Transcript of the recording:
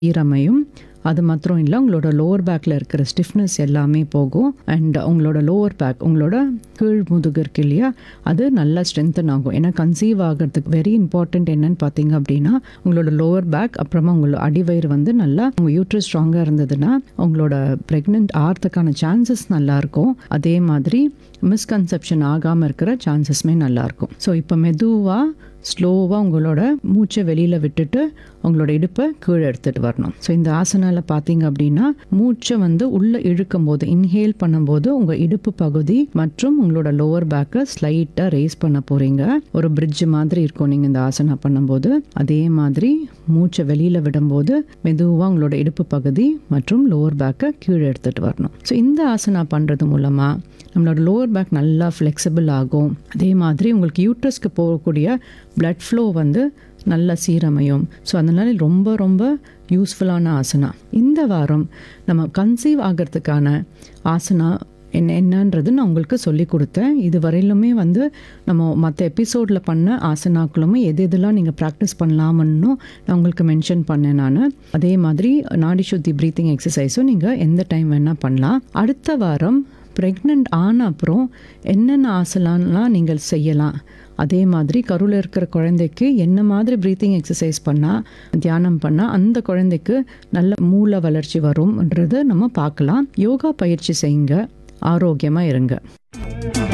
ஈரமையும் அது மாத்திரம் இல்லை உங்களோட லோவர் பேக்கில் இருக்கிற ஸ்டிஃப்னஸ் எல்லாமே போகும் அண்ட் உங்களோட லோவர் பேக் உங்களோட கீழ் முதுகு இருக்கு இல்லையா அது நல்லா ஸ்ட்ரென்தன் ஆகும் ஏன்னா கன்சீவ் ஆகிறதுக்கு வெரி இம்பார்ட்டண்ட் என்னன்னு பார்த்தீங்க அப்படின்னா உங்களோட லோவர் பேக் அப்புறமா உங்களோட அடிவயிறு வந்து நல்லா உங்கள் யூட்ரஸ் ஸ்ட்ராங்காக இருந்ததுன்னா உங்களோட ப்ரெக்னென்ட் ஆகிறதுக்கான சான்சஸ் நல்லாயிருக்கும் அதே மாதிரி மிஸ்கன்செப்ஷன் ஆகாமல் இருக்கிற சான்சஸ்மே நல்லாயிருக்கும் ஸோ இப்போ மெதுவாக ஸ்லோவாக உங்களோட மூச்சை வெளியில் விட்டுட்டு உங்களோட இடுப்பை கீழே எடுத்துகிட்டு வரணும் ஸோ இந்த ஆசனாவில் பார்த்தீங்க அப்படின்னா மூச்சை வந்து உள்ளே இழுக்கும் போது இன்ஹேல் பண்ணும்போது உங்கள் இடுப்பு பகுதி மற்றும் உங்களோட லோவர் பேக்கை ஸ்லைட்டாக ரேஸ் பண்ண போகிறீங்க ஒரு பிரிட்ஜ் மாதிரி இருக்கும் நீங்கள் இந்த ஆசனா பண்ணும்போது அதே மாதிரி மூச்சை வெளியில் விடும்போது மெதுவாக உங்களோட இடுப்பு பகுதி மற்றும் லோவர் பேக்கை கீழே எடுத்துகிட்டு வரணும் ஸோ இந்த ஆசனா பண்ணுறது மூலமாக நம்மளோட லோவர் பேக் நல்லா ஃப்ளெக்சிபிள் ஆகும் அதே மாதிரி உங்களுக்கு யூட்ரஸ்க்கு போகக்கூடிய பிளட் ஃப்ளோ வந்து நல்ல சீரமையும் ஸோ அதனால் ரொம்ப ரொம்ப யூஸ்ஃபுல்லான ஆசனா இந்த வாரம் நம்ம கன்சீவ் ஆகிறதுக்கான ஆசனா என்ன என்னன்றது நான் உங்களுக்கு சொல்லி கொடுத்தேன் இது வரையிலுமே வந்து நம்ம மற்ற எபிசோடில் பண்ண ஆசனாக்களுமே எது எதெல்லாம் நீங்கள் ப்ராக்டிஸ் பண்ணலாமன்னும் நான் உங்களுக்கு மென்ஷன் பண்ணேன் நான் அதே மாதிரி நாடி சுத்தி ப்ரீத்திங் எக்ஸசைஸும் நீங்கள் எந்த டைம் வேணால் பண்ணலாம் அடுத்த வாரம் ப்ரெக்னென்ட் ஆன அப்புறம் என்னென்ன ஆசனாலாம் நீங்கள் செய்யலாம் அதே மாதிரி கருவில் இருக்கிற குழந்தைக்கு என்ன மாதிரி ப்ரீத்திங் எக்ஸசைஸ் பண்ணால் தியானம் பண்ணால் அந்த குழந்தைக்கு நல்ல மூல வளர்ச்சி வரும்ன்றது நம்ம பார்க்கலாம் யோகா பயிற்சி செய்யுங்க ஆரோக்கியமாக இருங்க